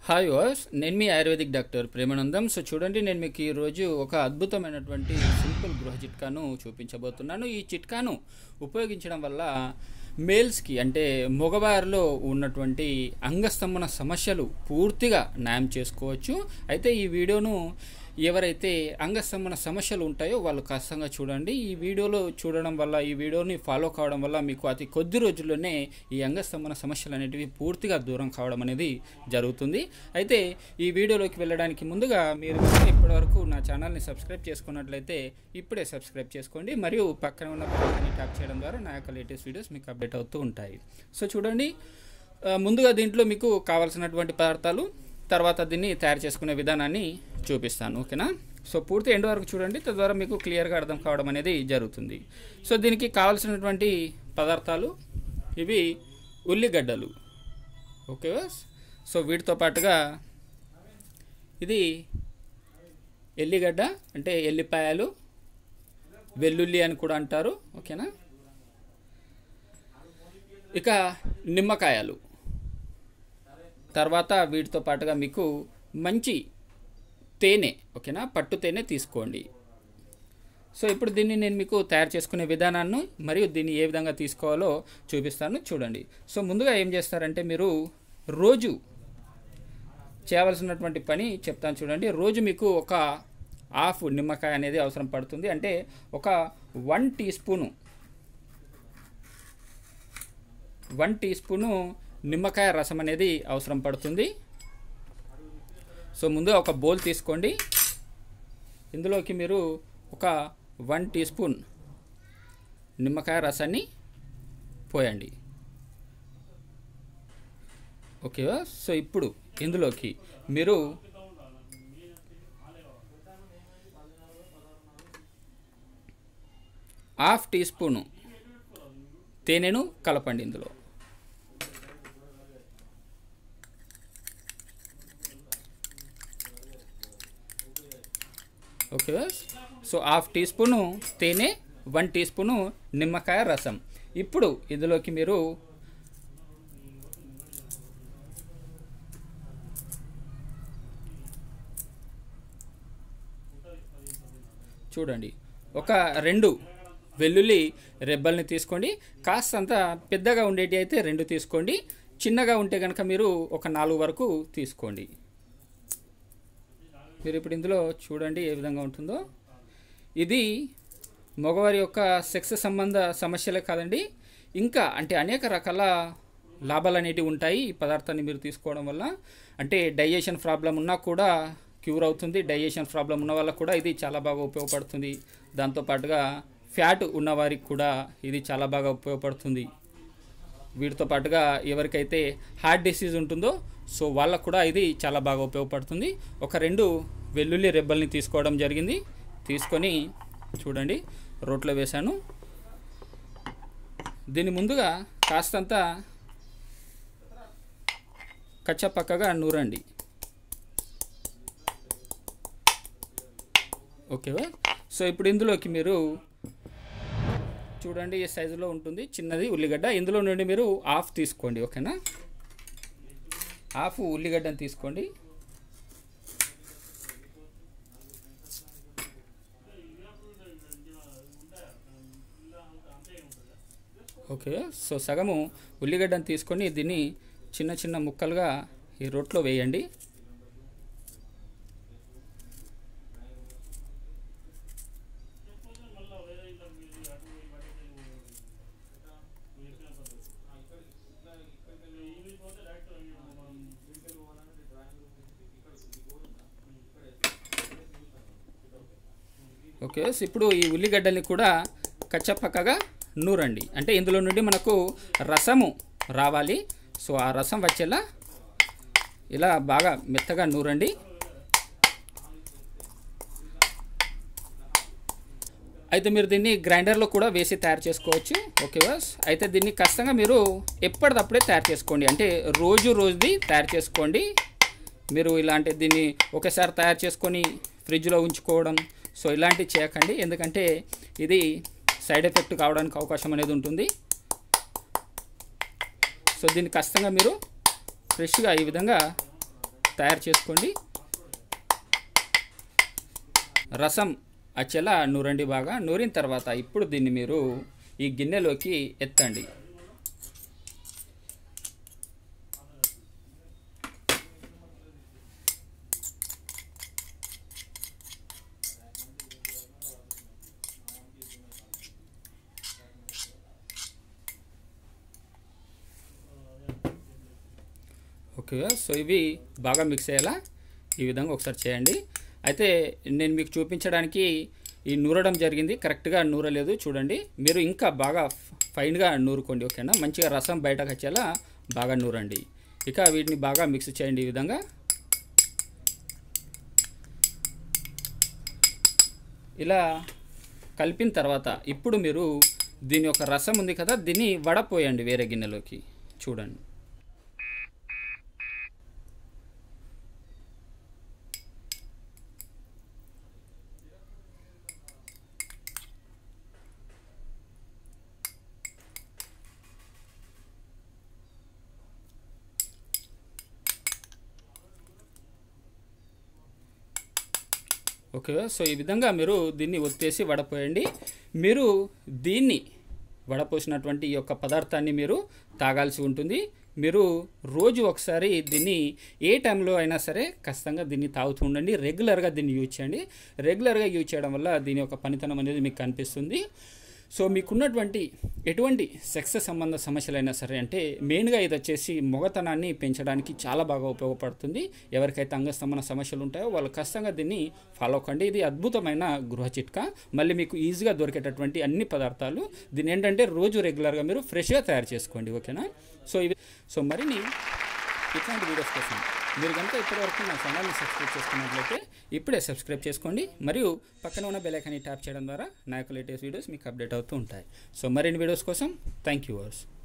hi వాస్ నేను మీ ఆయుర్వేదిక్ డాక్టర్ ప్రేమానందం సో చూడండి నేను మీకు ఈరోజు ఒక అద్భుతమైనటువంటి సింపుల్ గృహ చిట్కాను చూపించబోతున్నాను ఈ చిట్కాను ఉపయోగించడం వల్ల మేల్స్కి అంటే మగవారిలో ఉన్నటువంటి అంగస్తంభన సమస్యలు పూర్తిగా న్యాయం చేసుకోవచ్చు అయితే ఈ వీడియోను ఎవరైతే అంగస్తంభన సమస్యలు ఉంటాయో వాళ్ళు ఖచ్చితంగా చూడండి ఈ వీడియోలో చూడడం వల్ల ఈ వీడియోని ఫాలో కావడం వల్ల మీకు అతి కొద్ది రోజుల్లోనే ఈ అంగస్తంభన సమస్యలు అనేటివి పూర్తిగా దూరం కావడం అనేది జరుగుతుంది అయితే ఈ వీడియోలోకి వెళ్ళడానికి ముందుగా మీరు కనుక ఇప్పటివరకు నా ఛానల్ని సబ్స్క్రైబ్ చేసుకున్నట్లయితే ఇప్పుడే సబ్స్క్రైబ్ చేసుకోండి మరియు పక్కన ఉన్న బెల్ని ట్యాప్ చేయడం ద్వారా నా యొక్క లేటెస్ట్ వీడియోస్ మీకు అప్డేట్ అవుతూ ఉంటాయి సో చూడండి ఆ, ముందుగా దీంట్లో మీకు కావాల్సినటువంటి పదార్థాలు తర్వాత దీన్ని తయారు చేసుకునే విధానాన్ని చూపిస్తాను ఓకేనా సో పూర్తి ఎండ్ వరకు చూడండి తద్వారా మీకు క్లియర్గా అర్థం కావడం అనేది జరుగుతుంది సో దీనికి కావాల్సినటువంటి పదార్థాలు ఇవి ఉల్లిగడ్డలు ఓకే సో వీటితో పాటుగా ఇది ఎల్లిగడ్డ అంటే ఎల్లిపాయలు వెల్లుల్లి అని కూడా అంటారు ఓకేనా ఇక నిమ్మకాయలు తర్వాత వీటితో పాటుగా మీకు మంచి తేనె ఓకేనా పట్టు తేనె తీసుకోండి సో ఇప్పుడు దీన్ని నేను మీకు తయారు చేసుకునే విధానాన్ని మరియు దీన్ని ఏ విధంగా తీసుకోవాలో చూపిస్తాను చూడండి సో ముందుగా ఏం చేస్తారంటే మీరు రోజు చేయవలసినటువంటి పని చెప్తాను చూడండి రోజు మీకు ఒక హాఫ్ నిమ్మకాయ అనేది అవసరం పడుతుంది అంటే ఒక one teaspoon one teaspoon నిమ్మకాయ రసం అనేది అవసరం పడుతుంది సో ముందుగా ఒక బౌల్ తీసుకోండి ఇందులోకి మీరు ఒక వన్ టీ స్పూన్ నిమ్మకాయ రసాన్ని పోయండి ఓకే సో ఇప్పుడు ఇందులోకి మీరు హాఫ్ టీ స్పూను తేనెను కలపండి ఇందులో okay so half teaspoon తేనె వన్ టీ స్పూను నిమ్మకాయ రసం ఇప్పుడు ఇందులోకి మీరు చూడండి ఒక రెండు వెల్లుల్లి రెబ్బల్ని తీసుకోండి కాస్తంత పెద్దగా ఉండేటి అయితే రెండు తీసుకోండి చిన్నగా ఉంటే కనుక మీరు ఒక నాలుగు వరకు తీసుకోండి మీరు ఇప్పుడు ఇందులో చూడండి ఏ విధంగా ఉంటుందో ఇది మగవారి యొక్క సెక్స్ సంబంధ సమస్యలే కాదండి ఇంకా అంటే అనేక రకాల లాభాలు అనేటివి ఉంటాయి ఈ పదార్థాన్ని మీరు తీసుకోవడం వల్ల అంటే డైజెషన్ ప్రాబ్లం ఉన్నా కూడా క్యూర్ అవుతుంది డైజెషన్ ప్రాబ్లం ఉన్న వాళ్ళకు కూడా ఇది చాలా బాగా ఉపయోగపడుతుంది దాంతోపాటుగా ఫ్యాట్ ఉన్నవారికి కూడా ఇది చాలా బాగా ఉపయోగపడుతుంది వీటితో పాటుగా ఎవరికైతే హార్ట్ డిసీజ్ ఉంటుందో సో వాళ్ళకు కూడా ఇది చాలా బాగా ఉపయోగపడుతుంది ఒక రెండు వెల్లుల్లి రెబ్బల్ని తీసుకోవడం జరిగింది తీసుకొని చూడండి రోట్లో వేశాను దీని ముందుగా కాస్తంత కచ్చపక్కగా నూరండి ఓకేవా సో ఇప్పుడు ఇందులోకి మీరు చూడండి ఈ సైజులో ఉంటుంది చిన్నది ఉల్లిగడ్డ ఇందులో నుండి మీరు హాఫ్ తీసుకోండి ఓకేనా హాఫ్ ఉల్లిగడ్డని తీసుకోండి ఓకే సో సగము ఉల్లిగడ్డను తీసుకొని దీన్ని చిన్న చిన్న ముక్కలుగా ఈ రొట్లో వేయండి ఓకే సో ఇప్పుడు ఈ ఉల్లిగడ్డల్ని కూడా కచ్చపక్కగా నూరండి అంటే ఇందులో నుండి మనకు రసము రావాలి సో ఆ రసం వచ్చేలా ఇలా బాగా మెత్తగా నూరండి అయితే మీరు దీన్ని గ్రైండర్లో కూడా వేసి తయారు చేసుకోవచ్చు ఓకే బాస్ అయితే దీన్ని ఖచ్చితంగా మీరు ఎప్పటిదప్పుడే తయారు చేసుకోండి అంటే రోజు రోజుది తయారు చేసుకోండి మీరు ఇలాంటి దీన్ని ఒకసారి తయారు చేసుకొని ఫ్రిడ్జ్లో ఉంచుకోవడం సో ఇలాంటివి చేయకండి ఎందుకంటే ఇది సైడ్ ఎఫెక్ట్ కావడానికి అవకాశం అనేది ఉంటుంది సో దీన్ని ఖచ్చితంగా మీరు ఫ్రెష్గా ఈ విధంగా తయారు చేసుకోండి రసం వచ్చేలా నూరండి బాగా నూరిన తర్వాత ఇప్పుడు దీన్ని మీరు ఈ గిన్నెలోకి ఎత్తండి ఓకే సో ఇవి బాగా మిక్స్ అయ్యేలా ఈ విధంగా ఒకసారి చేయండి అయితే నేను మీకు చూపించడానికి ఈ నూరడం జరిగింది కరెక్ట్గా నూరలేదు చూడండి మీరు ఇంకా బాగా ఫైన్గా నూరుకోండి ఓకేనా మంచిగా రసం బయటకు వచ్చేలా బాగా నూరండి ఇక వీటిని బాగా మిక్స్ చేయండి ఈ విధంగా ఇలా కలిపిన తర్వాత ఇప్పుడు మీరు దీని యొక్క రసం ఉంది కదా దీన్ని వడపోయండి వేరే గిన్నెలోకి చూడండి ఓకే సో ఈ విధంగా మీరు దీన్ని ఒత్తేసి వడపోయండి మీరు దీన్ని వడపోసినటువంటి ఈ యొక్క పదార్థాన్ని మీరు తాగాల్సి ఉంటుంది మీరు రోజు ఒకసారి దీన్ని ఏ టైంలో అయినా సరే ఖచ్చితంగా దీన్ని తాగుతూ ఉండండి రెగ్యులర్గా దీన్ని యూజ్ చేయండి రెగ్యులర్గా యూజ్ చేయడం వల్ల దీని యొక్క పనితనం అనేది మీకు కనిపిస్తుంది సో మీకున్నటువంటి ఎటువంటి సెక్స్ సంబంధ సమస్యలైనా సరే అంటే మెయిన్గా ఇది వచ్చేసి మొగతనాన్ని పెంచడానికి చాలా బాగా ఉపయోగపడుతుంది ఎవరికైతే అంగస్తంభన సమస్యలు ఉంటాయో వాళ్ళు ఖచ్చితంగా దీన్ని ఫాలో కండి ఇది అద్భుతమైన గృహ చిట్కా మళ్ళీ మీకు ఈజీగా దొరికేటటువంటి అన్ని పదార్థాలు దీని ఏంటంటే రోజు రెగ్యులర్గా మీరు ఫ్రెష్గా తయారు చేసుకోండి ఓకేనా సో ఇవి సో మరిన్ని ఇట్లాంటి వీడియోస్ కోసం మీరు కనుక ఇప్పటివరకు నా ఛానల్ని సబ్స్క్రైబ్ చేసుకున్నట్లయితే ఇప్పుడే సబ్స్క్రైబ్ చేసుకోండి మరియు పక్కన ఉన్న బెల్ ఐకాన్ని ట్యాప్ చేయడం ద్వారా నా యొక్క లేటెస్ట్ వీడియోస్ మీకు అప్డేట్ అవుతూ ఉంటాయి సో మరిన్ని వీడియోస్ కోసం థ్యాంక్ యూ వర్స్